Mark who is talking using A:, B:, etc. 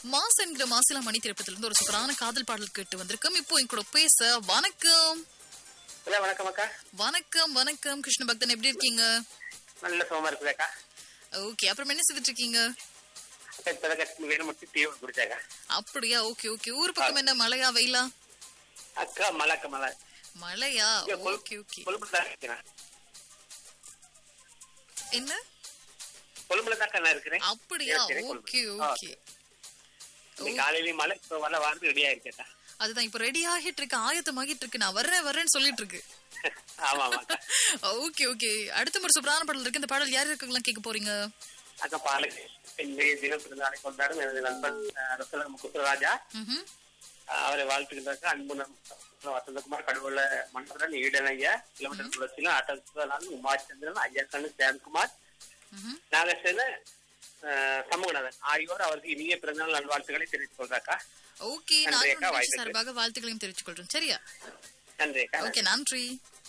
A: Mass என்கிற மாசிலா மணி திரைப்படத்திலிருந்து ஒரு சூப்பரான காதல் பாடல் கேட்டு வந்திருக்கோம் இப்போ என் கூட பேச வணக்கம்
B: ஹலோ வணக்கம் அக்கா
A: வணக்கம் வணக்கம் கிருஷ்ண பக்தன் எப்படி இருக்கீங்க
B: நல்ல சுகமா இருக்குது அக்கா
A: ஓகே அப்புறம் என்ன செய்துட்டு இருக்கீங்க
B: அக்கா இப்பதான் வேணும் மட்டும் டீ குடிச்சாக்கா
A: அப்படியா ஓகே ஓகே ஊர் பக்கம் என்ன மழையா வெயிலா
B: அக்கா மலை அக்கா மலை
A: மழையா
B: இங்க கொழு-
A: ஓகே ஓகே
B: கொழும்புல தான் இருக்கிறேன்
A: என்ன
B: கொழும்புல தான் அக்கா நான் இருக்கிறேன்
A: அப்படியா
B: சரி, சரி,
A: ஓகே
B: கொழும்பு.
A: ஓகே
B: இன்னைக்கு காலையிலயும் மழை இப்ப வர வார்ந்து ரெடி ஆயிருக்கேக்கா
A: அதுதான் இப்ப ரெடி ஆகிட்டு இருக்கு ஆயத்தமாகிட்டு இருக்கு நான் வர்றேன் வர்றேன்னு சொல்லிட்டு இருக்கு
B: ஆமா ஆமா அக்கா
A: ஓகே ஓகே அடுத்த ஒரு சூப்பரான பாடல் இருக்கு இந்த பாடல் யார் இருக்கலாம் கேட்க போறீங்க
B: அக்கா பாலுக்கு இன்றைய தினம் பிறந்தநாளை கொண்டாடும் எனது நண்பன் அரசலம் குத்துராஜா
A: ம்ஹும்.
B: அவரை வாழ்த்துக்கிட்டாக்க அன்பு நண்பன் வசந்தகுமார் கடவுள மன்னரன் ஈடனையா கிலோமீட்டர் துளசிலும் ஆட்டோநாதன் உமாச்சந்திரன் ஐயக்கண்ணு சேம்குமார்
A: ம்ஹும்.
B: நாகசேன சமூகநாதன் ஆகியோர் அவருக்கு இனிய பிறந்தநாள் நல்வாழ்த்துக்களை தெரிவித்துக் கொள்றாக்கா
A: ஓகே
B: நன்றி
A: நான்
B: அக்கா,
A: நிகழ்ச்சி
B: வாழ்த்துக்கள்.
A: சார்பாக வாழ்த்துக்களையும் தெரிவித்துக் கொள்றேன் சரியா
B: நன்றி அக்கா
A: ஓகே நன்றி